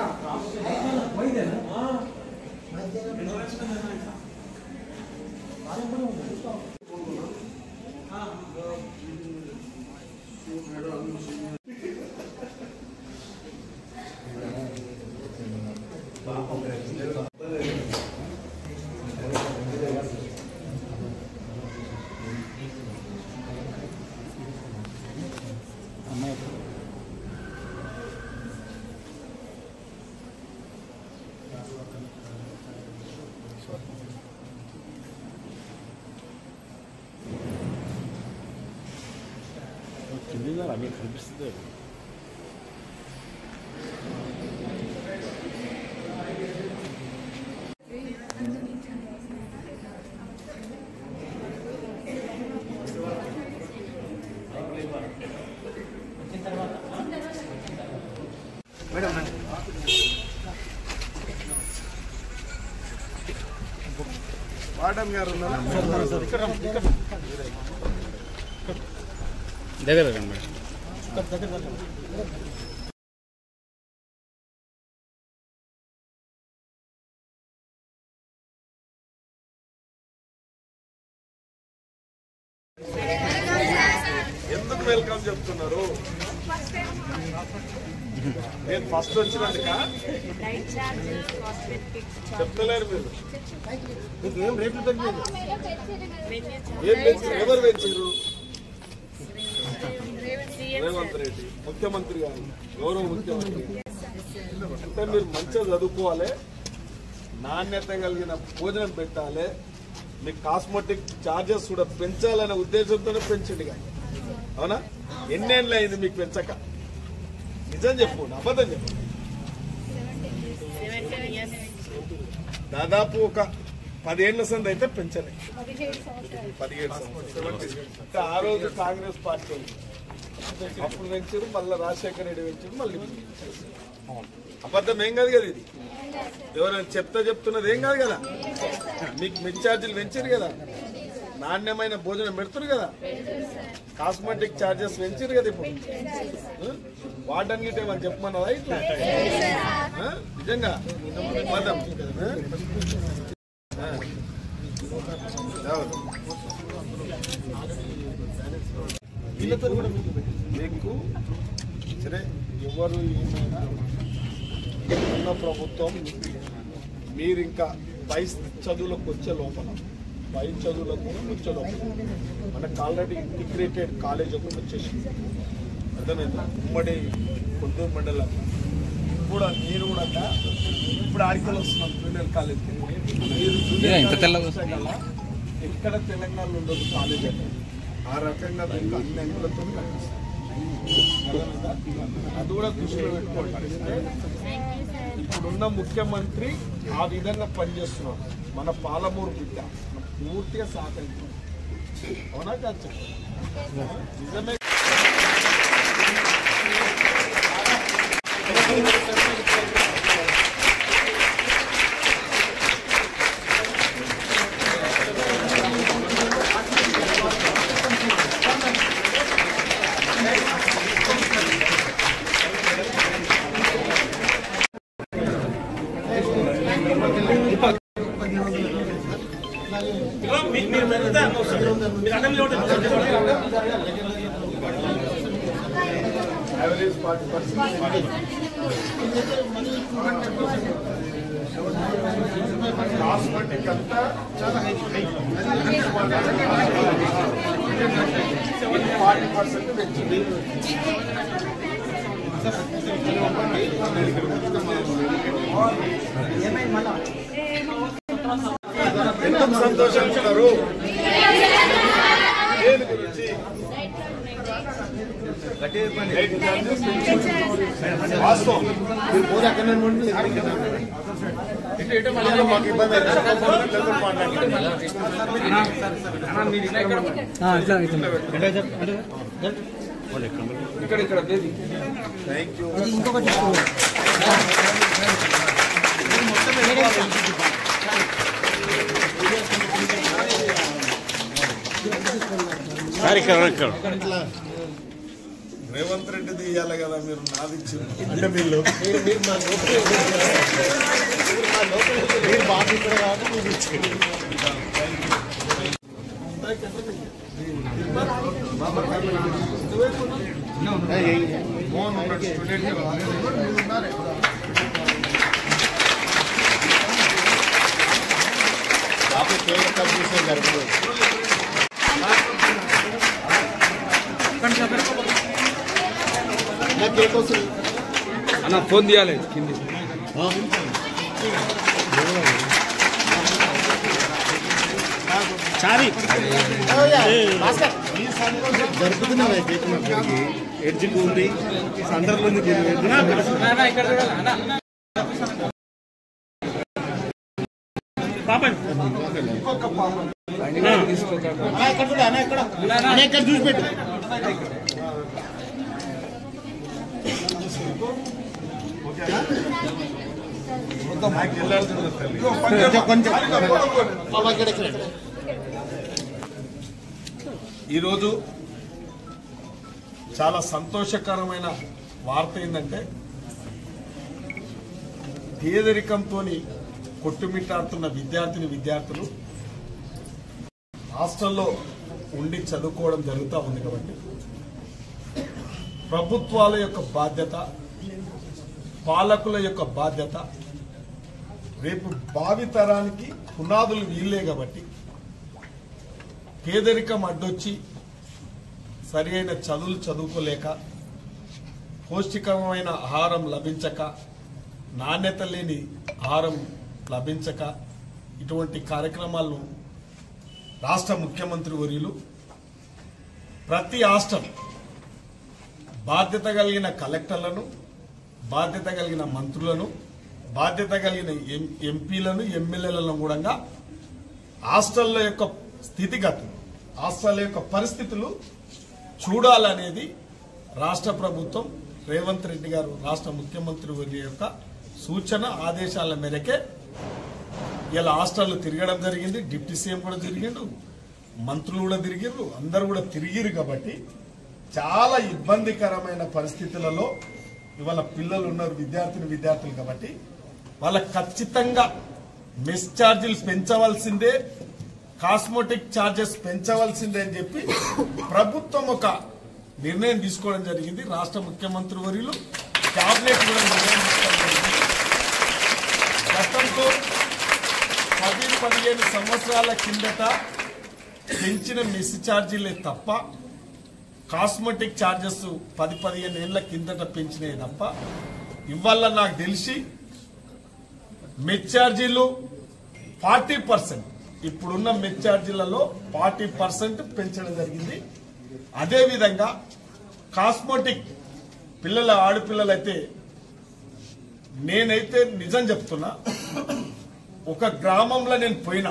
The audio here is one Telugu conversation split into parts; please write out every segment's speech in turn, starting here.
కింది అన్నీ కనిపిస్తుంది వార్డన్ గారు ఉన్నారా దగ్గర రండి మేడం ఎందుకు వెల్కమ్ చెప్తున్నారు నేను ఫస్ట్ వచ్చినందుక లైట్ చార్జెస్ కాస్మెటిక్స్ చెప్తలేరు మీరు మీకు ఏం రేట్లు తగ్గింది మెన్యూ ఏం పెంచారు ఎవరు పెంచారు సీఎం రేవంత్ రెడ్డి ముఖ్యమంత్రి గారు గౌరవ ముఖ్యమంత్రి గారు. అంటే మీరు మంచిగా చదువుకోవాలి నాణ్యత కలిగిన భోజనం పెట్టాలి మీ కాస్మెటిక్ ఛార్జెస్ కూడా పెంచాలనే ఉద్దేశంతోనే పెంచండి కానీ అవునా ఎన్నేళ్ళు అయింది మీకు పెంచక నిజం చెప్పు అబద్ధం చెప్పు సెవెంటీన్ ఇయర్స్ దాదాపు ఒక పదేళ్ల సంది అయితే పెంచలే పదిహేడు సంవత్సరాలు అంటే ఆ రోజు కాంగ్రెస్ పార్టీ ఉంది. అప్పుడు పెంచారు మళ్ళీ రాజశేఖర రెడ్డి పెంచారు మళ్ళీ పెంచారు. అబద్ధం ఏం కాదు కదా ఇది ఎవరైనా చెప్తా చెప్తున్నది ఏం కాదు కదా మీకు మిడ్ ఛార్జీలు పెంచారు కదా నాణ్యమైన భోజనం పెడుతున్నారు కదా కాస్మెటిక్ ఛార్జెస్ పెంచారు కదా ఇప్పుడు ఆ? వార్డన్ గిట్ ఏమని చెప్పమన్నదా ఇట్లా ఆ? నిజంగా అబద్ధం ఆ? ఆ. అవును. వీళ్ళతో కూడా మీకు సరే ఎవరు ఏమైనా ఉన్న ప్రభుత్వం మీరు ఇంకా పై చదువులకు వచ్చే లోపల పై చదువులకు వచ్చే లోపల మనకు ఆల్రెడీ ఇంటిగ్రేటెడ్ కాలేజ్ ఒకటి వచ్చేసింది అర్థమైందా ఉమ్మడి కొత్తూరు మండలం కూడా మీరు కూడా ఇప్పుడు ఆడికలు వస్తున్నాం జూనియర్ కాలేజ్ మీరు జూనియర్ ఇంత తెల్లగా కాలేజ్ వచ్చాక ఎక్కడ తెలంగాణలో ఉండదు కాలేజ్ అంటే ఆ రకంగా మీకు అన్ని అంగులతో కనిపిస్తుంది అర్థమైందా? అది కూడా దృష్టిలో పెట్టుకోండి ఇప్పుడున్న ముఖ్యమంత్రి ఆ విధంగా పనిచేస్తున్నాడు మన పాలమూరు బిడ్డ మనం పూర్తిగా సహకరిస్తున్నాం అవునా కాదు చెప్పు. నిజమే యావరేజ్ ఫార్టీ పర్సెంట్ కాస్మెటిక్ అంతా చాలా హై ఫార్టీ పర్సెంట్ పెంచింది ఎందుకు సంతోషంగా ఉన్నారు దేని గురించి లైట్ ఛార్జెస్ పెంచారు. వాస్తవం మీరు పోతే అక్కడ మాకు ఇబ్బంది అయితే ఇక్కడ ఇక్కడ థ్యాంక్ యూ సార్ ఇక్కడ ఇక్కడ రేవంత్ రెడ్డి తీయాలి కదా మీరు నాది ఇచ్చింది అంటే మీరు మీరు మా లోపల మీరు బాగా ఇక్కడ కాబట్టి మీరు ఇచ్చేది మోహన్ ఉన్నాడు, స్టూడెంట్ కదా. కాకపోతే కేక్ కట్ చేసే జరగదు నా కేక్ వస్తుంది అన్న ఫోన్ తీయాలి కింది చారి జరుపుతున్నావా కేక్ మా పిల్లకి ఎడ్జికి ఉంది సందర్లో ఉంది ఇంకొక పాపం ఇక్కడ చూసి పెట్టు నాకు వెళ్ళాల్సింది తల్లి ఇదిగో కొంచెం కొంచెం పంచ- బాబా ఇక్కడ ఇక్కడ ఈరోజు చాలా సంతోషకరమైన వార్త ఏంటంటే పేదరికంతో కొట్టుమిట్టాడుతున్న విద్యార్థిని విద్యార్థులు హాస్టల్లో ఉండి చదువుకోవడం జరుగుతూ ఉంది కాబట్టి ప్రభుత్వాల యొక్క బాధ్యత పాలకుల యొక్క బాధ్యత రేపు భావితరానికి పునాదులు వీళ్ళే కాబట్టి పేదరికం అడ్డొచ్చి సరి అయిన చదువులు చదువుకోలేక పౌష్టికమైన ఆహారం లభించక నాణ్యత లేని ఆహారం లభించక ఇటువంటి కార్యక్రమాలను రాష్ట్ర ముఖ్యమంత్రి వర్యులు ప్రతి హాస్టల్ బాధ్యత కలిగిన కలెక్టర్లను బాధ్యత కలిగిన మంత్రులను బాధ్యత కలిగిన ఎం- ఎంపీలను ఎమ్మెల్యేలను కూడా హాస్టళ్ల యొక్క స్థితిగతులు హాస్టల్ యొక్క పరిస్థితులు చూడాలనేది రాష్ట్ర ప్రభుత్వం రేవంత్ రెడ్డి గారు రాష్ట్ర ముఖ్యమంత్రి వర్య యొక్క సూచన ఆదేశాల మేరకే ఇలా హాస్టల్లో తిరగడం జరిగింది డిప్యూటీ సీఎం కూడా తిరిగిండు మంత్రులు కూడా తిరిగిర్రు అందరు కూడా తిరిగిరు కాబట్టి చాలా ఇబ్బందికరమైన పరిస్థితులలో ఇవాళ పిల్లలు ఉన్నారు విద్యార్థిని విద్యార్థులు కాబట్టి వాళ్ళకి ఖచ్చితంగా మెస్ ఛార్జీలు పెంచవలసిందే కాస్మోటిక్ ఛార్జెస్ పెంచవలసిందే అని చెప్పి ప్రభుత్వం ఒక నిర్ణయం తీసుకోవడం జరిగింది రాష్ట్ర ముఖ్యమంత్రి వర్యులు క్యాబినెట్ కూడా నిర్ణయం తీసుకోవడం జరిగింది గతంతో పది పదిహేను సంవత్సరాల కిందట పెంచిన మెస్ ఛార్జీలే తప్ప కాస్మెటిక్ ఛార్జెస్ పది పదిహేను ఏళ్ల కిందట పెంచినాయి తప్ప ఇవాళ నాకు తెలిసి మెస్ ఛార్జీలు ఫార్టీ పర్సెంట్ ఇప్పుడున్న మెస్ ఛార్జీలలో ఫార్టీ పర్సెంట్ పెంచడం జరిగింది అదేవిధంగా కాస్మెటిక్ పిల్లల ఆడపిల్లలైతే నేనైతే నిజం చెప్తున్నా ఒక గ్రామంలో నేను పోయినా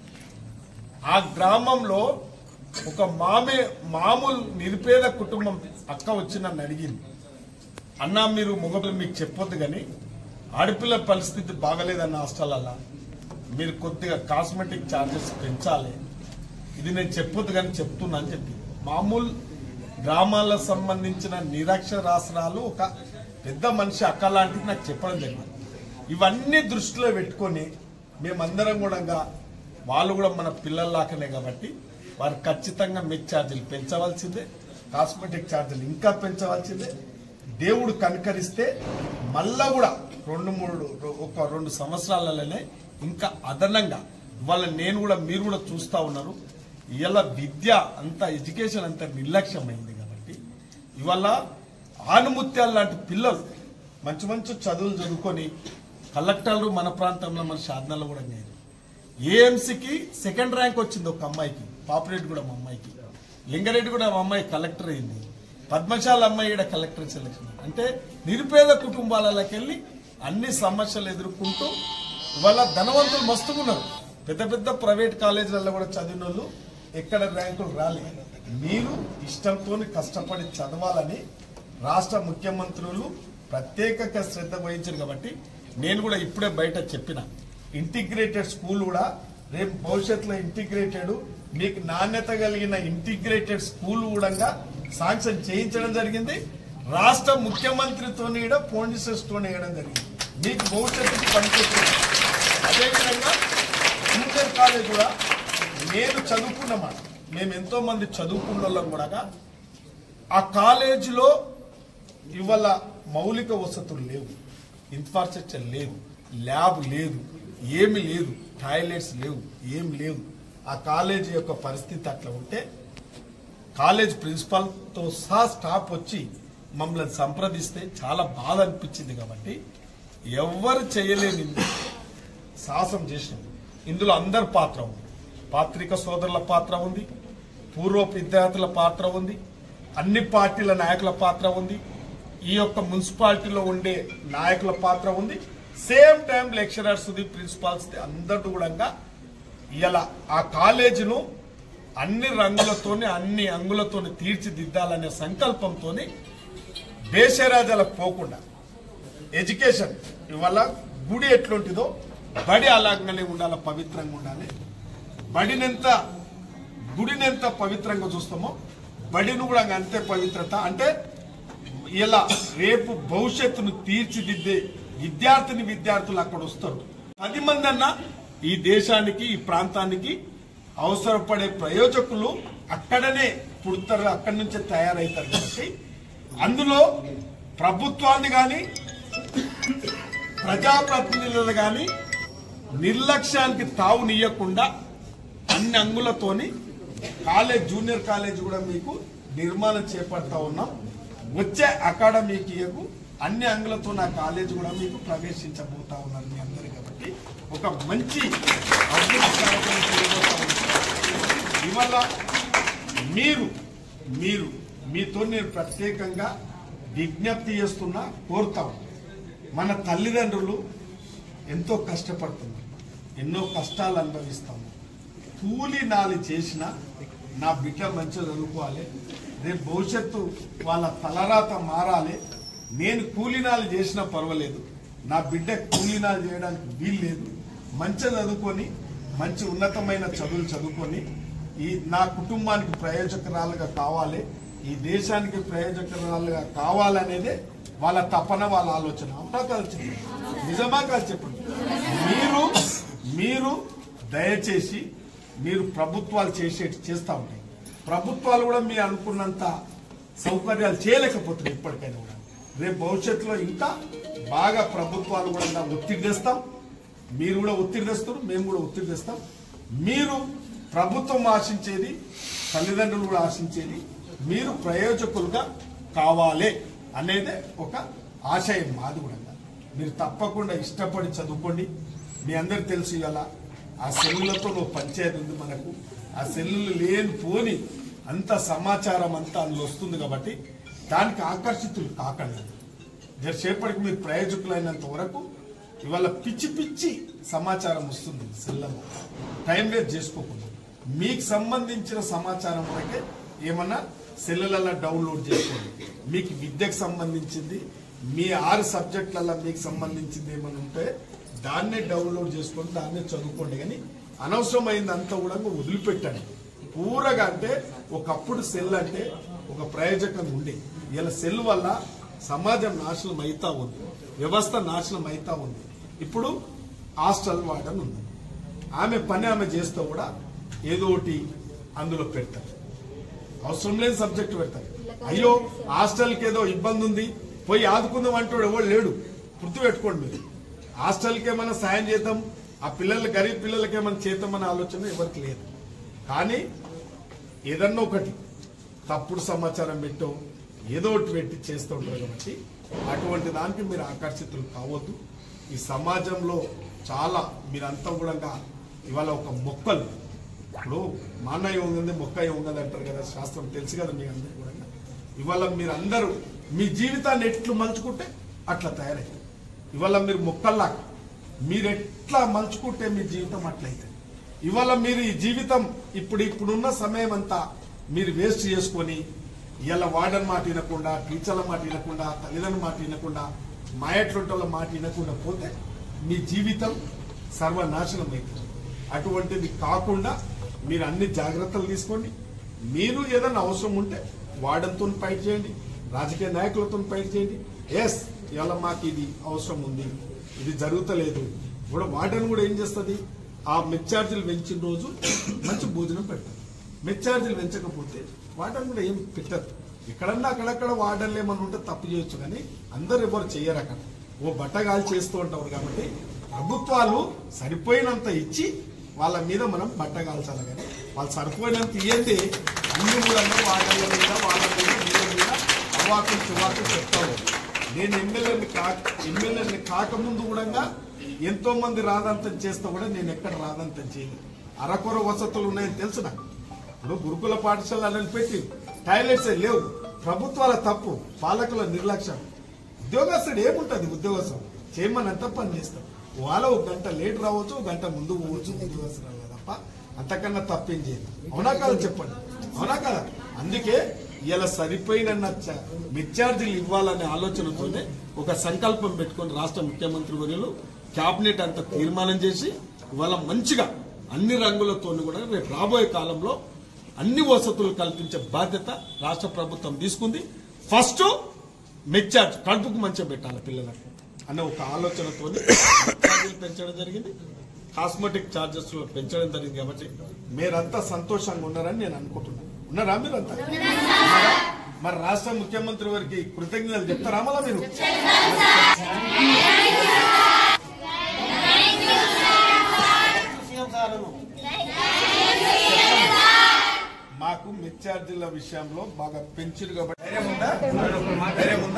ఆ గ్రామంలో ఒక మామే మామూలు నిరుపేద కుటుంబం అక్క వచ్చి నన్ను అడిగింది అన్నా మీరు మగపిల్ల మీకు చెప్పొద్దు కానీ ఆడపిల్ల పరిస్థితి బాగలేదన్న హాస్టల్లో మీరు కొద్దిగా కాస్మెటిక్ ఛార్జెస్ పెంచాలి ఇది నేను చెప్పొద్దు కానీ చెప్తున్నా అని చెప్పి మామూలు గ్రామాలకు సంబంధించిన నిరక్షరాస్త్రాలు ఒక పెద్ద మనిషి అక్క లాంటిది నాకు చెప్పడం జరిగింది ఇవన్నీ దృష్టిలో పెట్టుకొని మేమందరం కూడా వాళ్ళు కూడా మన పిల్లల్లాకనే కాబట్టి వారు ఖచ్చితంగా మెచ్ ఛార్జీలు పెంచవలసిందే కాస్మెటిక్ ఛార్జీలు ఇంకా పెంచవలసిందే దేవుడు కనుకరిస్తే మళ్ళా కూడా రెండు మూడు ఒక రెండు సంవత్సరాలలోనే ఇంకా అదనంగా ఇవాళ నేను కూడా మీరు కూడా చూస్తా ఉన్నారు ఇవాళ విద్య అంత ఎడ్యుకేషన్ అంత నిర్లక్ష్యమైంది కాబట్టి ఇవాళ ఆనుముత్యాలు లాంటి పిల్లలు మంచి మంచి చదువులు చదువుకొని కలెక్టర్లు మన ప్రాంతంలో మన సాధనలో కూడా లేదు ఏఎంసీకి సెకండ్ ర్యాంక్ వచ్చింది ఒక అమ్మాయికి పాపులేట్ కూడా మా అమ్మాయికి లింగారెడ్డి కూడా మా అమ్మాయి కలెక్టర్ అయింది పద్మశాల అమ్మాయి కూడా కలెక్టర్ సెలక్షన్ అంటే నిరుపేద కుటుంబాలకి వెళ్ళి అన్ని సమస్యలు ఎదుర్కొంటూ ఇవాళ ధనవంతులు మస్తుకున్నారు పెద్ద పెద్ద ప్రైవేట్ కాలేజీలలో కూడా చదివిన వాళ్ళు ఎక్కడ ర్యాంకులు రాలేదు మీరు ఇష్టంతో కష్టపడి చదవాలని రాష్ట్ర ముఖ్యమంత్రులు ప్రత్యేకంగా శ్రద్ధ వహించారు కాబట్టి నేను కూడా ఇప్పుడే బయట చెప్పిన ఇంటిగ్రేటెడ్ స్కూల్ కూడా రేపు భవిష్యత్తులో ఇంటిగ్రేటెడ్ మీకు నాణ్యత కలిగిన ఇంటిగ్రేటెడ్ స్కూల్ కూడా శాంక్షన్ చేయించడం జరిగింది రాష్ట్ర ముఖ్యమంత్రితో కూడా పోలీసెస్తో వేయడం జరిగింది మీకు భవిష్యత్తుకు పనిచేస్తుంది అదేవిధంగా జూనియర్ కాలేజ్ కూడా నేను చదువుకున్నమాట మేము ఎంతో మంది చదువుకున్న వాళ్ళం కూడా ఆ కాలేజీలో ఇవాళ మౌలిక వసతులు లేవు ఇన్ఫ్రాస్ట్రక్చర్ లేదు ల్యాబ్ లేదు ఏమి లేదు టాయిలెట్స్ లేవు ఏం లేవు ఆ కాలేజీ యొక్క పరిస్థితి అట్లా ఉంటే కాలేజ్ ప్రిన్సిపాల్తో సహా స్టాఫ్ వచ్చి మమ్మల్ని సంప్రదిస్తే చాలా బాధ అనిపించింది కాబట్టి ఎవ్వరు చేయలేని సాహసం చేసినాం ఇందులో అందరి పాత్ర ఉంది పాత్రిక సోదరుల పాత్ర ఉంది పూర్వ విద్యార్థుల పాత్ర ఉంది అన్ని పార్టీల నాయకుల పాత్ర ఉంది ఈ యొక్క మున్సిపాలిటీలో ఉండే నాయకుల పాత్ర ఉంది సేమ్ టైం లెక్చరర్స్ ప్రిన్సిపాల్స్ అందరూ కూడా ఇలా ఆ కాలేజీను అన్ని రంగులతోని అన్ని అంగులతోని తీర్చిదిద్దాలనే సంకల్పంతోని దేశరాజాలకు పోకుండా ఎడ్యుకేషన్ ఇవాళ గుడి ఎట్లుంటిదో బడి అలాగనే ఉండాలి పవిత్రంగా ఉండాలి బడినెంత గుడినెంత పవిత్రంగా చూస్తామో బడిని కూడా అంతే పవిత్రత అంటే ఇలా రేపు భవిష్యత్తును తీర్చిదిద్దే విద్యార్థిని విద్యార్థులు అక్కడ వస్తారు పది మంది అన్నా ఈ దేశానికి ఈ ప్రాంతానికి అవసరపడే ప్రయోజకులు అక్కడనే పుడతారు అక్కడి నుంచే తయారవుతారు కాబట్టి అందులో ప్రభుత్వాన్ని కానీ ప్రజాప్రతినిధులు కానీ నిర్లక్ష్యానికి తావునియకుండా అన్ని అంగులతోని కాలేజ్ జూనియర్ కాలేజ్ కూడా మీకు నిర్మాణం చేపడతా ఉన్నాం వచ్చే అకాడమీకి ఇయకు అన్ని అంగులతో నా కాలేజ్ కూడా మీకు ప్రవేశించబోతా ఉన్నారు మీ అందరి కాబట్టి ఒక మంచి అభివృద్ధి కార్యక్రమం చేయబోతా ఉన్నాం. ఇవాళ మీరు మీరు మీతో నేను ప్రత్యేకంగా విజ్ఞప్తి చేస్తున్నా కోరుతాం మన తల్లిదండ్రులు ఎంతో కష్టపడుతున్నారు ఎన్నో కష్టాలు అనుభవిస్తాము కూలి నాలి చేసిన నా బిడ్డ మంచిగా చదువుకోవాలి రేపు భవిష్యత్తు వాళ్ళ తలరాత మారాలి నేను కూలినాలు చేసినా పర్వాలేదు నా బిడ్డ కూలినాలు చేయడానికి వీల్లేదు మంచిగా చదువుకొని మంచి ఉన్నతమైన చదువులు చదువుకొని ఈ నా కుటుంబానికి ప్రయోజకరాలుగా కావాలి ఈ దేశానికి ప్రయోజకరాలుగా కావాలనేదే వాళ్ళ తపన వాళ్ళ ఆలోచన అవునా కాదు చెప్పండి నిజమా కాదు చెప్పండి మీరు మీరు దయచేసి మీరు ప్రభుత్వాలు చేసే చేస్తూ ఉంటాయి ప్రభుత్వాలు కూడా మీరు అనుకున్నంత సౌకర్యాలు చేయలేకపోతున్నాయి ఇప్పటికైనా కూడా రేపు భవిష్యత్తులో ఇంకా బాగా ప్రభుత్వాలు కూడా ఒత్తిడి తెస్తాం మీరు కూడా ఒత్తిడి తెస్తారు మేము కూడా ఒత్తిడి తెస్తాం మీరు ప్రభుత్వం ఆశించేది తల్లిదండ్రులు కూడా ఆశించేది మీరు ప్రయోజకులుగా కావాలి అనేదే ఒక ఆశయం మాది కూడా మీరు తప్పకుండా ఇష్టపడి చదువుకోండి మీ అందరికి తెలుసు ఇవాళ ఆ సెల్లులతో ఒక పంచాయతీ ఉంది మనకు ఆ సెల్లులు లేని పోని అంత సమాచారం అంతా అందులో వస్తుంది కాబట్టి దానికి ఆకర్షితులు కాకండి జరసేపటికి మీరు ప్రయోజకులైనంత వరకు ఇవాళ పిచ్చి పిచ్చి సమాచారం వస్తుంది సెల్లలో టైం వేస్ట్ చేసుకోకుండా మీకు సంబంధించిన సమాచారం వరకే ఏమన్నా సెల్లులలో డౌన్లోడ్ చేసుకోండి మీకు విద్యకు సంబంధించింది మీ ఆరు సబ్జెక్టులలో మీకు సంబంధించింది ఏమైనా ఉంటే దాన్నే డౌన్లోడ్ చేసుకొని దాన్నే చదువుకోండి కానీ అనవసరమైంది అంతా కూడా వదిలిపెట్టండి పూరగా అంటే ఒకప్పుడు సెల్ అంటే ఒక ప్రయోజకంగా ఉండే ఇలా సెల్ వల్ల సమాజం నాశనం అవుతా ఉంది వ్యవస్థ నాశనం అవుతా ఉంది ఇప్పుడు హాస్టల్ వాడని ఉంది ఆమె పని ఆమె చేస్తూ కూడా ఏదో ఒకటి అందులో పెడతారు అవసరం లేని సబ్జెక్ట్ పెడతారు అయ్యో హాస్టల్కి ఏదో ఇబ్బంది ఉంది పోయి ఆదుకుందాం అంటాడు ఎవడు లేడు గుర్తు పెట్టుకోండి మీరు హాస్టల్కి ఏమైనా సాయం చేద్దాం ఆ పిల్లలు గరీబ్ పిల్లలకి ఏమైనా చేద్దామనే ఆలోచన ఎవరికి లేదు కానీ ఏదన్నా ఒకటి తప్పుడు సమాచారం పెట్టో ఏదో ఒకటి పెట్టి చేస్తూ ఉంటారు కాబట్టి అటువంటి దానికి మీరు ఆకర్షితులు కావద్దు ఈ సమాజంలో చాలా మీరంతా కూడా ఇవాళ ఒక మొక్కలు ఇప్పుడు మానయ్య ఉంది మొక్క ఉంది అంటారు కదా శాస్త్రం తెలుసు కదా మీ అందరికీ కూడా ఇవాళ మీరందరూ మీ జీవితాన్ని ఎట్లు మలుచుకుంటే అట్లా తయారవుతుంది ఇవాళ మీరు మొక్కల్లాగా మీరు ఎట్లా మలుచుకుంటే మీ జీవితం అట్లయితే ఇవాళ మీరు ఈ జీవితం ఇప్పుడు ఇప్పుడున్న సమయం అంతా మీరు వేస్ట్ చేసుకొని ఇలా వార్డన్ మాట వినకుండా టీచర్ల మాట వినకుండా తల్లిదండ్రుల మాట వినకుండా మా ఎట్లుంటోళ్ళ మాట వినకుండా పోతే మీ జీవితం సర్వనాశనం అవుతుంది అటువంటిది కాకుండా మీరు అన్ని జాగ్రత్తలు తీసుకోండి మీరు ఏదైనా అవసరం ఉంటే వార్డెన్తో ఫైట్ చేయండి రాజకీయ నాయకులతో ఫైట్ చేయండి ఎస్ ఇవాళ మాకు ఇది అవసరం ఉంది ఇది జరుగుతలేదు కూడా వార్డెన్ కూడా ఏం చేస్తుంది ఆ మెచ్చార్జీలు పెంచిన రోజు మంచి భోజనం పెడతారు మెచ్చార్జీలు పెంచకపోతే వార్డెన్ కూడా ఏం పెట్టదు ఎక్కడన్నా అక్కడక్కడ వార్డెన్లు ఏమన్నా ఉంటే తప్పు చేయొచ్చు కానీ అందరు ఎవరు చెయ్యరు అక్కడ ఓ బట్టగాలు చేస్తూ ఉంటారు కాబట్టి ప్రభుత్వాలు సరిపోయినంత ఇచ్చి వాళ్ళ మీద మనం బట్టగాల్చాలి కానీ వాళ్ళు సరిపోయినంత ఇవ్వండి అన్ని కూడా వార్డెన్ల మీద వాళ్ళ మీద వీళ్ళ మీద అవాకులు చువాకులు చెప్తాను నేను ఎమ్మెల్యేని కాక ఎమ్మెల్యేని కాకముందు కూడా ఎంతో మంది రాదంతం చేస్తే కూడా నేను ఎక్కడ రాదంతం చేయలేదు అరకొర వసతులు ఉన్నాయని తెలుసు నాకు ఇప్పుడు గురుకుల పాఠశాలలను పెట్టి టాయిలెట్స్ లేవు ప్రభుత్వాల తప్పు పాలకుల నిర్లక్ష్యం ఉద్యోగస్తుడు ఏముంటది ఉద్యోగస్తుడు చేయమనంత పని చేస్తాం వాళ్ళ ఒక గంట లేట్ రావచ్చు ఒక గంట ముందు పోవచ్చు ఉద్యోగస్తులు తప్ప అంతకన్నా తప్పేం చేయదు అవునా కాదా చెప్పండి అవునా కదా అందుకే ఇలా సరిపోయిన మెచ్చార్జీలు ఇవ్వాలనే ఆలోచనతోనే ఒక సంకల్పం పెట్టుకొని రాష్ట్ర ముఖ్యమంత్రి వర్యులు కేబినెట్ అంతా తీర్మానం చేసి ఇవాళ మంచిగా అన్ని రంగులతో కూడా రేపు రాబోయే కాలంలో అన్ని వసతులు కల్పించే బాధ్యత రాష్ట్ర ప్రభుత్వం తీసుకుంది ఫస్ట్ మెచ్చార్జ్ కడుపుకు మంచిగా పెట్టాలి పిల్లలకు అనే ఒక ఆలోచనతో ఛార్జీలు పెంచడం జరిగింది కాస్మెటిక్ ఛార్జెస్ పెంచడం జరిగింది కాబట్టి మీరంతా సంతోషంగా ఉన్నారని నేను అనుకుంటున్నాను ఉన్నారా మీరంతా ఉన్నారా? మరి రాష్ట్ర ముఖ్యమంత్రి వారికి కృతజ్ఞతలు చెప్తారా మళ్ళా మీరు మాకు మెచ్చార్జీల విషయంలో బాగా పెంచుడు కాబట్టి ధైర్యం ఉందా? ధైర్యం ఉందా?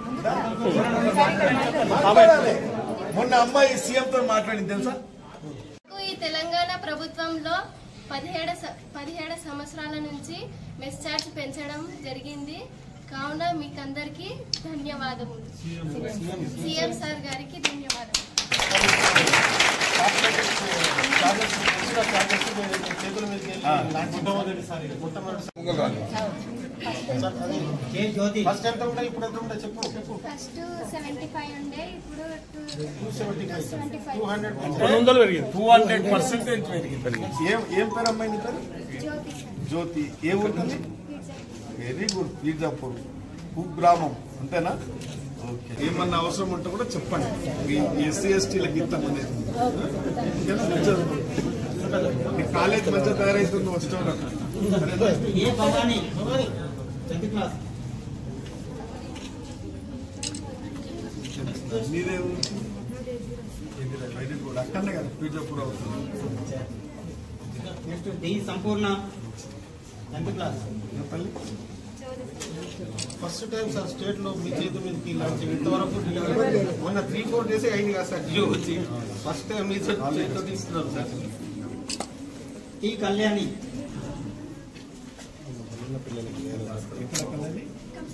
మాట్లాడాలి. మొన్న అమ్మాయి సీఎం తో మాట్లాడింది తెలుసా ఈ తెలంగాణ ప్రభుత్వంలో పదిహేడు స- పదిహేడు సంవత్సరాల నుంచి మెస్ ఛార్జ్ పెంచడం జరిగింది కావున మీకందరికీ ధన్యవాదములు సీఎం సార్ గారికి ధన్యవాదములు ఫస్ట్ ఎంత ఉంటాయి ఇప్పుడు ఎంత ఉంటాయి చెప్పు చెప్పు ఫస్ట్ సెవెంటీ ఫైవ్ ఉండే ఇప్పుడు two seventy five two hundred two hundred percentage పెరిగింది ఏం ఏం పేరు అమ్మాయి నీ పేరు జ్యోతి సార్ జ్యోతి ఏ ఊరికి వెరీ గుడ్ పీర్జాపూర్ కుగ్రామం అంతేనా ఓకే ఏమన్నా అవసరం ఉంటే కూడా చెప్పండి ఎస్సీ ఎస్టీలకు ఇస్తాం అనేది ఓకేనా? మంచిగా మీ కాలేజ్ మంచిగా తయారైతుంది వస్తాడు ఏ భవానీ టెన్త్ క్లాస్ మీదే వెరీ గుడ్ అక్కడనే కదా పీర్జాపూర్ అవుతుంది next D Sampoorna tenth class తల్లి ఫస్ట్ టైం సార్ స్టేట్ లో మీ చేతి మీదకి ఇలాంటి ఇంతవరకు డెలివరీ మొన్న త్రీ ఫోర్ డేస్ అయింది కదా సార్ జియో వచ్చి ఫస్ట్ టైం మీ చేతితో తీసుకున్నాం సార్ టి కళ్యాణి ఎక్కడ కదండి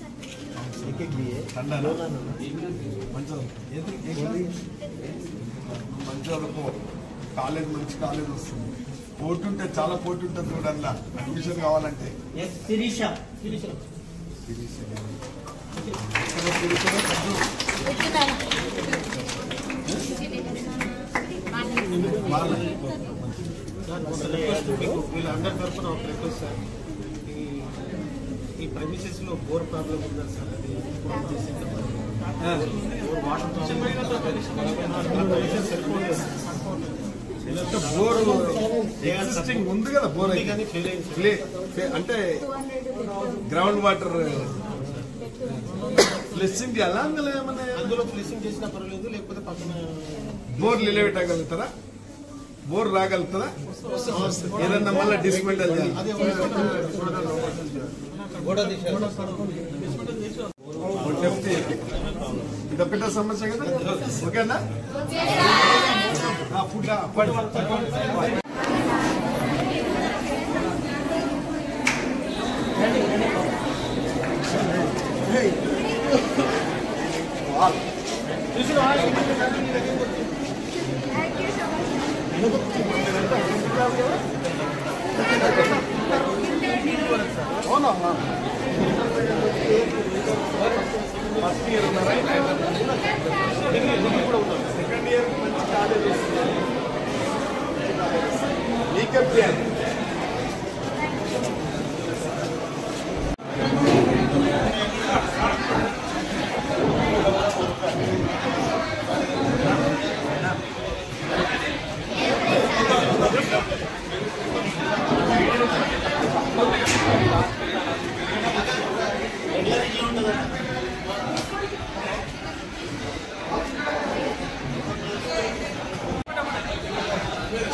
తండానా మంచిగా మంచిగా కాలేజ్ మంచి కాలేజ్ వస్తుంది పోటీ ఉంటే చాలా పోటీ ఉంటుంది చూడల్లా అడ్మిషన్ కావాలంటే ఎస్ శిరీష వాళ్ళ సార్ ఒక రిక్వెస్ట్ మీకు వీళ్ళందరి తరఫున ఒక రిక్వెస్ట్ సార్ ఈ ఈ ప్రెమిసెస్ లో బోర్ ప్రాబ్లం ఉందా సార్ అది ఇంప్రూవ్ చేసి బోర్ వాటర్ బోర్ ఎగ్జిస్టింగ్ ఉంది కదా బోర్ అయితే. కానీ ఫెయిల్ అయింది సార్. ప్లే ప్లే- అంటే గ్రౌండ్ వాటర్ ఫ్లెస్సింగ్ చేయాలా అందులో ఏమన్నా అందులో ఫ్లెసింగ్ చేసినా పర్వాలేదు లేకపోతే పక్కన బోర్ నిలబెట్టగలుగుతారా బోర్ రాగలుగుతారా ఏదన్నా మళ్ళీ డిస్మెంటల్ చేయాలి అదే చెప్తే ఇదొక్కటే సమస్య కదా ఓకేనా ఆ, ఫుడ్ ఆ, పడు. అవునా ఫస్ట్ ఇయర్ ఉన్నారా సెకండ్ ఇయర్ మంచి కాలేజ్ మీకప్ చేయాలి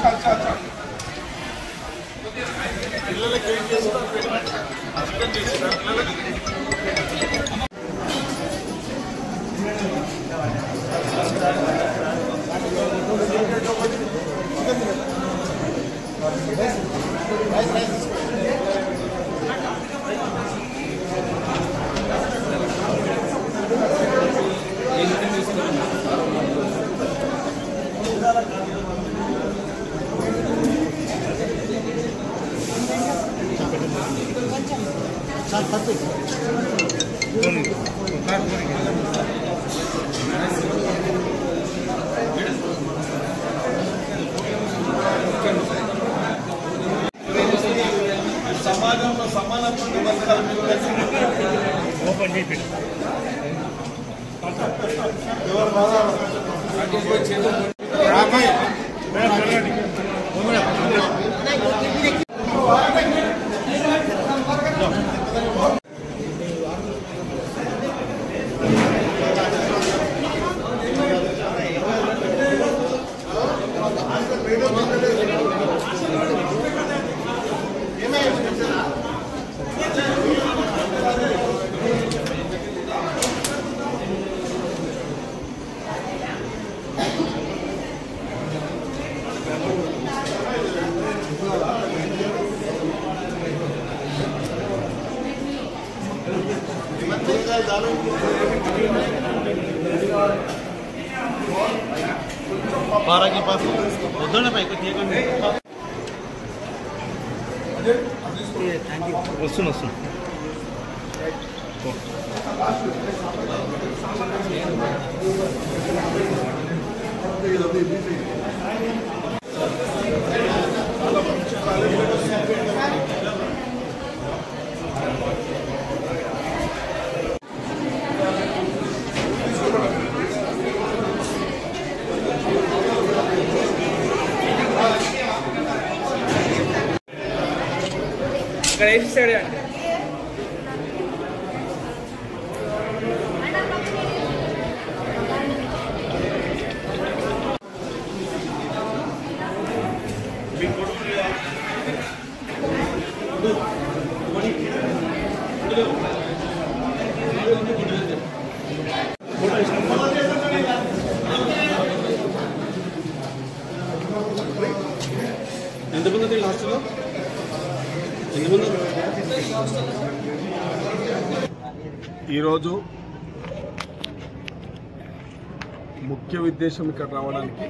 చాలు చాలు చాలు పిల్లలకి ఏం చేస్తున్నారు అర్థం చేసిన పిల్లలకి సమాజంలో సమానత్వం బతకాలి ఎవరు బాగా వస్తుంది వస్తుంది ఇక్కడ వేసి సైడ్ అండి ఎంతమంది ఉంది లాస్ట్లో ఎంతమంది ఈరోజు ముఖ్య ఉద్దేశం ఇక్కడ రావడానికి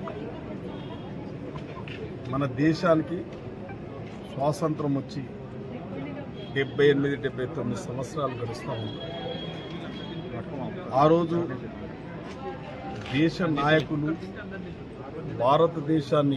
మన దేశానికి స్వాతంత్రం వచ్చి డెబ్బై ఎనిమిది డెబ్బై తొమ్మిది సంవత్సరాలు గడుస్తూ ఉంది ఆ రోజు దేశ నాయకులు భారతదేశాన్ని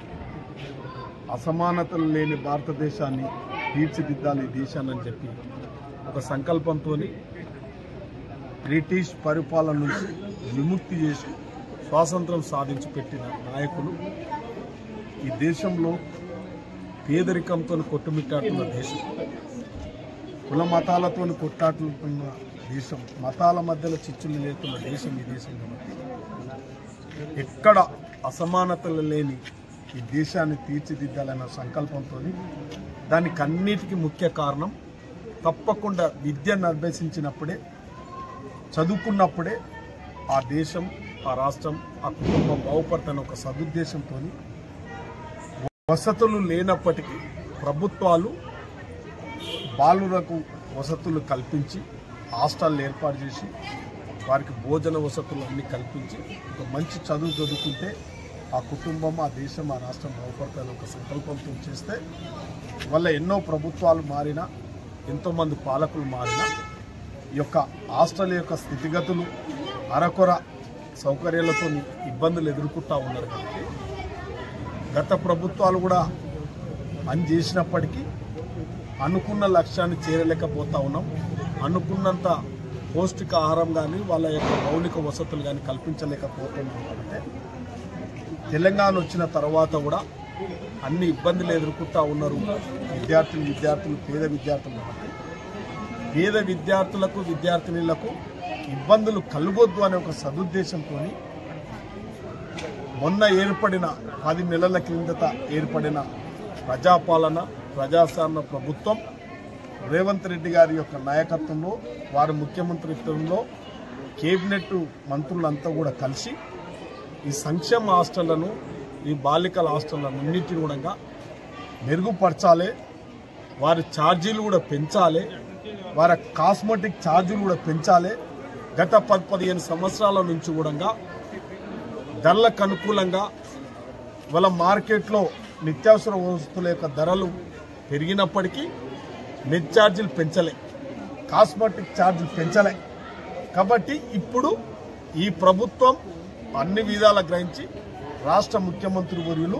అసమానతలు లేని భారతదేశాన్ని తీర్చిదిద్దాలి ఈ దేశాన్ని అని చెప్పి ఒక సంకల్పంతో బ్రిటిష్ పరిపాలన నుంచి విముక్తి చేసి స్వాతంత్రం సాధించి పెట్టిన నాయకులు ఈ దేశంలో పేదరికంతో కొట్టుమిట్టాడుతున్న దేశం కుల మతాలతో కొట్టాడుతున్న దేశం మతాల మధ్యలో చిచ్చులు లేకున్న దేశం ఈ దేశం కాబట్టి ఎక్కడ అసమానతలు లేని ఈ దేశాన్ని తీర్చిదిద్దాలన్న సంకల్పంతో దానికి అన్నిటికీ ముఖ్య కారణం తప్పకుండా విద్యను అభ్యసించినప్పుడే చదువుకున్నప్పుడే ఆ దేశం ఆ రాష్ట్రం ఆ కుటుంబం బాగుపడతాన ఒక సదుద్దేశంతో వసతులు లేనప్పటికీ ప్రభుత్వాలు బాలులకు వసతులు కల్పించి హాస్టల్ ఏర్పాటు చేసి వారికి భోజన వసతులు అన్ని కల్పించి ఒక మంచి చదువు చదువుకుంటే ఆ కుటుంబం ఆ దేశం ఆ రాష్ట్రం బాగుపడతాయని ఒక సంకల్పంతో చేస్తే వల్ల ఎన్నో ప్రభుత్వాలు మారినా ఎంతోమంది పాలకులు మారినా ఈ యొక్క హాస్టల్ యొక్క స్థితిగతులు అరకొర సౌకర్యాలతో ఇబ్బందులు ఎదుర్కొంటా ఉన్నారు కాబట్టి గత ప్రభుత్వాలు కూడా పని చేసినప్పటికీ అనుకున్న లక్ష్యాన్ని చేరలేకపోతా ఉన్నాం అనుకున్నంత పౌష్టిక ఆహారం కానీ వాళ్ళ యొక్క మౌలిక వసతులు కానీ కల్పించలేకపోతున్నాం కాబట్టి తెలంగాణ వచ్చిన తర్వాత కూడా అన్ని ఇబ్బందులు ఎదుర్కొంటా ఉన్నారు విద్యార్థులు విద్యార్థులు పేద విద్యార్థులు కాబట్టి పేద విద్యార్థులకు విద్యార్థినులకు ఇబ్బందులు కలగొద్దు అనే ఒక సదుద్దేశంతో మొన్న ఏర్పడిన పది నెలల క్రిందట ఏర్పడిన ప్రజాపాలన ప్రజాస్వామ్య ప్రభుత్వం రేవంత్ రెడ్డి గారి యొక్క నాయకత్వంలో వారి ముఖ్యమంత్రిత్వంలో కేబినెట్ మంత్రులంతా కూడా కలిసి ఈ సంక్షేమ హాస్టళ్లను ఈ బాలికల హాస్టళ్లను అన్నింటిని కూడా మెరుగుపరచాలి వారి ఛార్జీలు కూడా పెంచాలి వారి కాస్మెటిక్ ఛార్జీలు కూడా పెంచాలి గత పది పదిహేను సంవత్సరాల నుంచి కూడా ధరలకు అనుకూలంగా వాళ్ళ మార్కెట్లో నిత్యావసర వస్తువుల యొక్క ధరలు పెరిగినప్పటికీ నెట్ ఛార్జీలు పెంచలే కాస్మెటిక్ ఛార్జీలు పెంచలే కాబట్టి ఇప్పుడు ఈ ప్రభుత్వం అన్ని విధాల గ్రహించి రాష్ట్ర ముఖ్యమంత్రి వర్యులు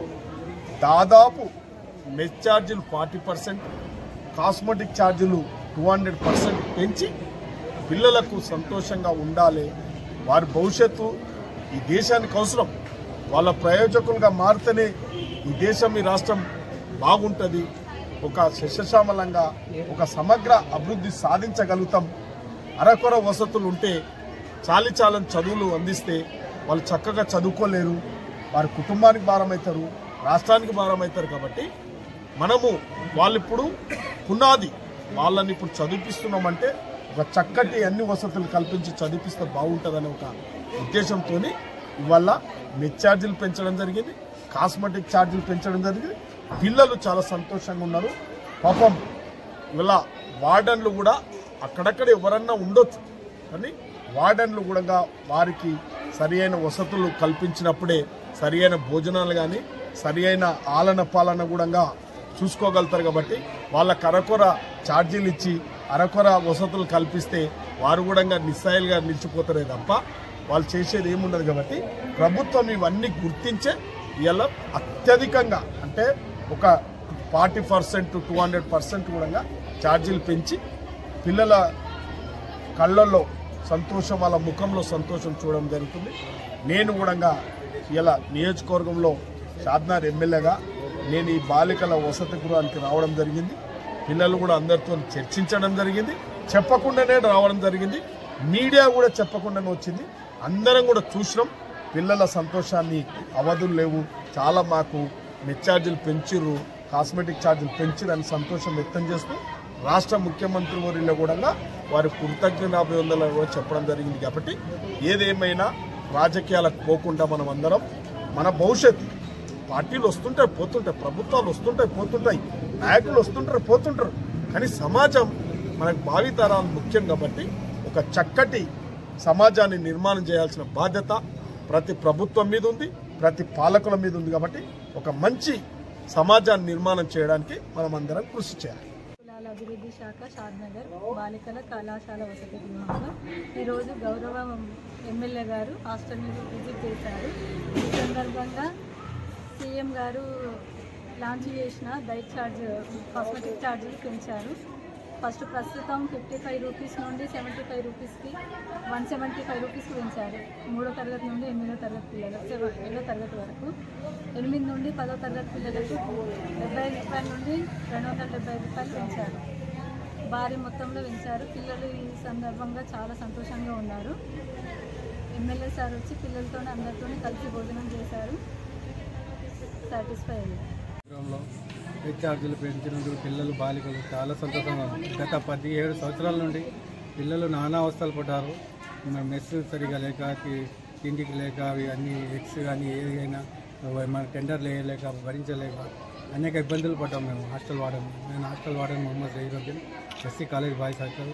దాదాపు నెట్ ఛార్జీలు ఫార్టీ పర్సెంట్ కాస్మెటిక్ ఛార్జీలు టూ హండ్రెడ్ పర్సెంట్ పెంచి పిల్లలకు సంతోషంగా ఉండాలి వారి భవిష్యత్తు ఈ దేశానికి అవసరం వాళ్ళ ప్రయోజకులుగా మారితేనే ఈ దేశం ఈ రాష్ట్రం బాగుంటుంది ఒక శస్యశ్యామలంగా ఒక సమగ్ర అభివృద్ధి సాధించగలుగుతాం అరకొర వసతులు ఉంటే చాలి చాలని చదువులు అందిస్తే వాళ్ళు చక్కగా చదువుకోలేరు వారి కుటుంబానికి భారం అవుతారు రాష్ట్రానికి భారం అవుతారు కాబట్టి మనము వాళ్ళిప్పుడు పునాది వాళ్ళని ఇప్పుడు చదివిపిస్తున్నామంటే ఒక చక్కటి అన్ని వసతులు కల్పించి చదివిపిస్తే బాగుంటుందనే ఒక ఉద్దేశంతో ఇవాళ నెట్ ఛార్జీలు పెంచడం జరిగింది కాస్మెటిక్ ఛార్జీలు పెంచడం జరిగింది పిల్లలు చాలా సంతోషంగా ఉన్నారు పాపం ఇవాళ వార్డన్లు కూడా అక్కడక్కడ ఎవరన్నా ఉండొచ్చు కానీ వార్డన్లు కూడా వారికి సరి అయిన వసతులు కల్పించినప్పుడే సరి అయిన భోజనాలు కానీ సరి అయిన ఆలన పాలన కూడా చూసుకోగలుగుతారు కాబట్టి వాళ్ళ కరకొర ఛార్జీలు ఇచ్చి అరకొర వసతులు కల్పిస్తే వారు కూడా నిస్సాయిలుగా నిలిచిపోతారే తప్ప వాళ్ళు చేసేది ఏముండదు కాబట్టి ప్రభుత్వం ఇవన్నీ గుర్తించే ఇలా అత్యధికంగా అంటే ఒక forty percent two hundred percent కూడా ఛార్జీలు పెంచి పిల్లల కళ్ళల్లో సంతోషం వాళ్ళ ముఖంలో సంతోషం చూడడం జరుగుతుంది నేను కూడా ఇలా నియోజకవర్గంలో షాద్నార్ ఎమ్మెల్యేగా నేను ఈ బాలికల వసతి గృహానికి రావడం జరిగింది పిల్లలు కూడా అందరితో చర్చించడం జరిగింది చెప్పకుండానే రావడం జరిగింది మీడియా కూడా చెప్పకుండానే వచ్చింది అందరం కూడా చూసినాం పిల్లల సంతోషాన్ని అవధులు లేవు చాలా మాకు నెట్ ఛార్జీలు పెంచిర్రు కాస్మెటిక్ ఛార్జీలు పెంచిరని సంతోషం వ్యక్తం చేస్తూ రాష్ట్ర ముఖ్యమంత్రి వర్యులు కూడా వారి కృతజ్ఞతాభివందనలు కూడా చెప్పడం జరిగింది కాబట్టి ఏదేమైనా రాజకీయాలకు పోకుండా మనం అందరం మన భవిష్యత్తు పార్టీలు వస్తుంటాయి పోతుంటాయి ప్రభుత్వాలు వస్తుంటాయి పోతుంటాయి నాయకులు వస్తుంటారు పోతుంటారు కానీ సమాజం మనకు భావితరాలు ముఖ్యం కాబట్టి ఒక చక్కటి సమాజాన్ని నిర్మాణం చేయాల్సిన బాధ్యత ప్రతి ప్రభుత్వం మీద ఉంది ప్రతి పాలకుల మీద ఉంది కాబట్టి ఒక మంచి సమాజాన్ని నిర్మాణం చేయడానికి మనం అందరం కృషి చేయాలి కులాల అభివృద్ధి శాఖ షాద్నగర్ బాలికల కళాశాల వసతి గృహంలో ఈరోజు గౌరవ ఎమ్మెల్యే గారు హాస్టల్ని విజిట్ చేశారు ఈ సందర్భంగా సీఎం గారు లాంచ్ చేసిన డైట్ ఛార్జ్ కాస్మెటిక్ ఛార్జీలు పెంచారు ఫస్ట్ ప్రస్తుతం ఫిఫ్టీ ఫైవ్ రూపీస్ నుండి సెవెంటీ ఫైవ్ రూపీస్కి వన్ సెవెంటీ ఫైవ్ రూపీస్కి పెంచారు మూడో తరగతి నుండి ఎనిమిదో తరగతి పిల్లలకు సెవ- ఏడో తరగతి వరకు ఎనిమిది నుండి పదో తరగతి పిల్లలకు డెబ్బై ఐదు రూపాయల నుండి రెండు వందల డెబ్బై ఐదు రూపాయలు పెంచారు భారీ మొత్తంలో పెంచారు పిల్లలు ఈ సందర్భంగా చాలా సంతోషంగా ఉన్నారు ఎమ్మెల్యే సార్ వచ్చి పిల్లలతో అందరితో కలిసి భోజనం చేశారు సాటిస్ఫై అయ్యారు కార్యక్రమంలో హెచ్ ఛార్జీలు పెంచినందుకు పిల్లలు బాలికలు చాలా సంతోషంగా ఉంది. గత పదిహేడు సంవత్సరాల నుండి పిల్లలు నానా అవస్థలు పడ్డారు మన మెస్ సరిగా లేక తి- తిండికి లేక అవి అన్ని ఎగ్స్ కానీ ఏదైనా మన టెండర్ లేక భరించలేక అనేక ఇబ్బందులు పడ్డాం మేము హాస్టల్ వాడడం నేను హాస్టల్ వాడడం Mohammed Zaheeruddin SC college boys hostel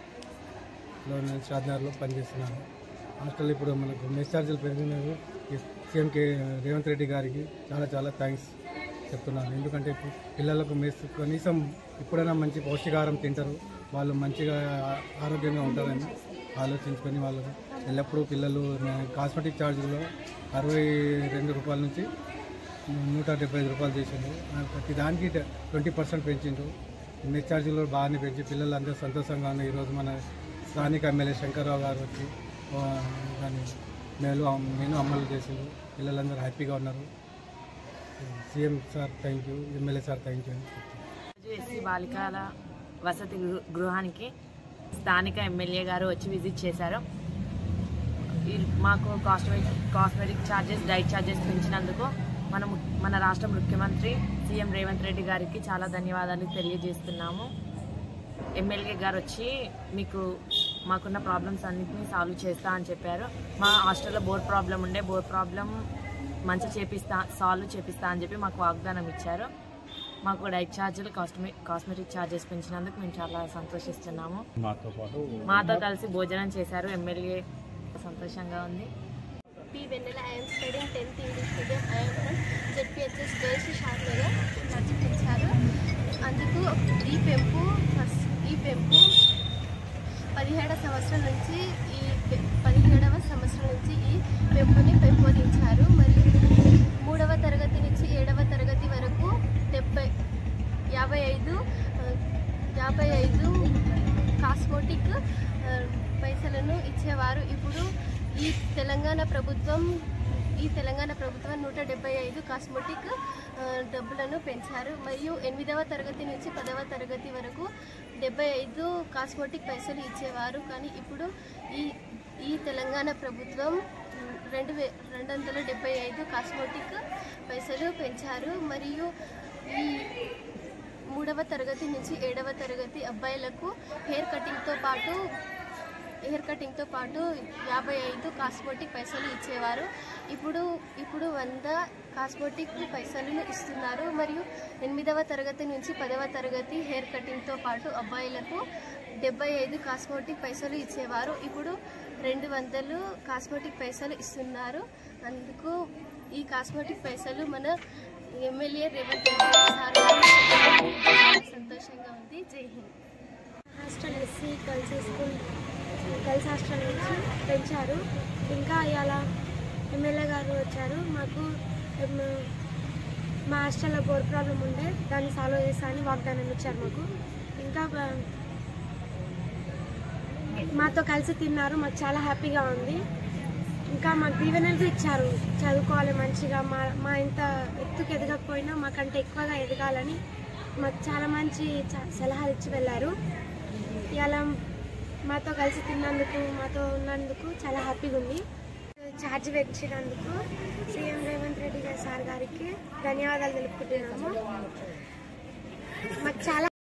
లో నేను షాద్నగర్లో పనిచేస్తున్నాను హాస్టల్ ఇప్పుడు మనకు మెస్ ఛార్జీలు పెరిగినందుకు సీఎం కే రేవంత్ రెడ్డి గారికి చాలా చాలా థ్యాంక్స్ చెప్తున్నాను ఎందుకంటే ఇప్పుడు పిల్లలకు మెస్ కనీసం ఇప్పుడైనా మంచి పౌష్టికాహారం తింటారు వాళ్ళు మంచిగా ఆ- ఆరోగ్యంగా ఉంటారని ఆలోచించుకొని వాళ్ళు ఎల్లప్పుడూ పిల్లలు కాస్మెటిక్ ఛార్జీలో అరవై రెండు రూపాయల నుంచి నూట డెబ్బై ఐదు రూపాయలు చేసిండు ఆ ప్రతి దానికి ట్వంటీ పర్సెంట్ పెంచిండు నెట్ ఛార్జీలు కూడా బాగానే పెంచి పిల్లలందరూ సంతోషంగా ఉన్నాయి ఈరోజు మన స్థానిక ఎమ్మెల్యే శంకర్రావు గారు వచ్చి ఆ, దాన్ని మేలు నేను అమలు చేసిండు పిల్లలందరూ హ్యాపీగా ఉన్నారు CM sir thank you MLA sir thank you అని చెప్తున్నాను. ఎస్సీ బాలికల వసతి గృ- గృహానికి స్థానిక ఎమ్మెల్యే గారు వచ్చి విజిట్ చేశారు ఈ- మాకు cosmetic cosmetic charges diet charges పెంచినందుకు మన ము- మన రాష్ట్ర ముఖ్యమంత్రి సీఎం రేవంత్ రెడ్డి గారికి చాలా ధన్యవాదాలు తెలియజేస్తున్నాము ఎమ్మెల్యే గారు వచ్చి మీకు మాకున్న ప్రాబ్లమ్స్ అన్నింటినీ సాల్వ్ చేస్తా అని చెప్పారు మా హాస్టల్లో బోర్ ప్రాబ్లం ఉండే బోర్ ప్రాబ్లం మంచి చేపిస్తా సాల్వ్ చేపిస్తా అని చెప్పి మాకు వాగ్దానం ఇచ్చారు మాకు డైట్ ఛార్జీలు కాస్మె కాస్మెటిక్ ఛార్జెస్ పెంచినందుకు మేము చాలా సంతోషిస్తున్నాము మాతో పాటు మాతో కలిసి భోజనం చేశారు ఎమ్మెల్యే సంతోషంగా ఉంది P. Vanilla. I am studying 10th English medium. I am from ZPHS Girls Shadnagar నడిపించారు అందుకు ఈ పెంపు ఫస్ట్ ఈ పెంపు పదిహేడవ సంవత్సరం నుంచి ఈ పె- పదిహేడవ సంవత్సరం నుంచి ఈ పెంపుని పెంపొందించారు మరియు మూడవ తరగతి నుంచి ఏడవ తరగతి వరకు డెబ్బై యాభై ఐదు ఆ, యాభై ఐదు కాస్మోటిక్ ఆ, పైసలను ఇచ్చేవారు ఇప్పుడు ఈ తెలంగాణ ప్రభుత్వం ఈ తెలంగాణ ప్రభుత్వం నూట డెబ్బై ఐదు కాస్మోటిక్ ఆ, డబ్బులను పెంచారు మరియు ఎనిమిదవ తరగతి నుంచి పదవ తరగతి వరకు డెబ్బై ఐదు కాస్మోటిక్ పైసలు ఇచ్చేవారు కానీ ఇప్పుడు ఈ ఈ తెలంగాణ ప్రభుత్వం ఉమ్, రెండు వే రెండు వందల డెబ్బై ఐదు కాస్మోటిక్ పైసలు పెంచారు మరియు ఈ మూడవ తరగతి నుంచి ఏడవ తరగతి అబ్బాయిలకు హెయిర్ కటింగ్తో పాటు హెయిర్ కటింగ్తో పాటు యాభై ఐదు కాస్మోటిక్ పైసలు ఇచ్చేవారు ఇప్పుడు ఇప్పుడు వంద కాస్మోటిక్ పైసలను ఇస్తున్నారు మరియు ఎనిమిదవ తరగతి నుంచి పదవ తరగతి హెయిర్ కటింగ్తో పాటు అబ్బాయిలకు డెబ్బై ఐదు కాస్మోటిక్ పైసలు ఇచ్చేవారు ఇప్పుడు రెండు వందలు కాస్మోటిక్ పైసలు ఇస్తున్నారు అందుకు ఈ కాస్మోటిక్ పైసలు మన ఎమ్మెల్యే రేవంత్ రెడ్డి సార్ గారు చాలా సంతోషంగా ఉంది Jai Hind hostel SC girls school girls hostel నుంచి పెంచారు ఇంకా ఇలా ఎమ్మెల్యే గారు వచ్చారు మాకు ఎమ్, మా హాస్టల్లో బోర్ ప్రాబ్లం ఉండే దాన్ని సాల్వ్ చేస్తా అని వాగ్దానం ఇచ్చారు మాకు ఇంకా బ- మాతో కలిసి తిన్నారు మాకు చాలా హ్యాపీగా ఉంది ఇంకా మాకు దీవెనలు ఇచ్చారు చదువుకోవాలి మంచిగా మా మా ఇంత ఎత్తుకు ఎదగకపోయినా మాకంటే ఎక్కువగా ఎదగాలని మాకు చాలా మంచి చ- సలహాలు ఇచ్చి వెళ్ళారు ఇలా మాతో కలిసి తిన్నందుకు మాతో ఉన్నందుకు చాలా హ్యాపీగా ఉంది ఛార్జ్ పెంచినందుకు సీఎం రేవంత్ రెడ్డి గారి సార్ గారికి ధన్యవాదాలు తెలుపుకుంటున్నాము మాకు చాలా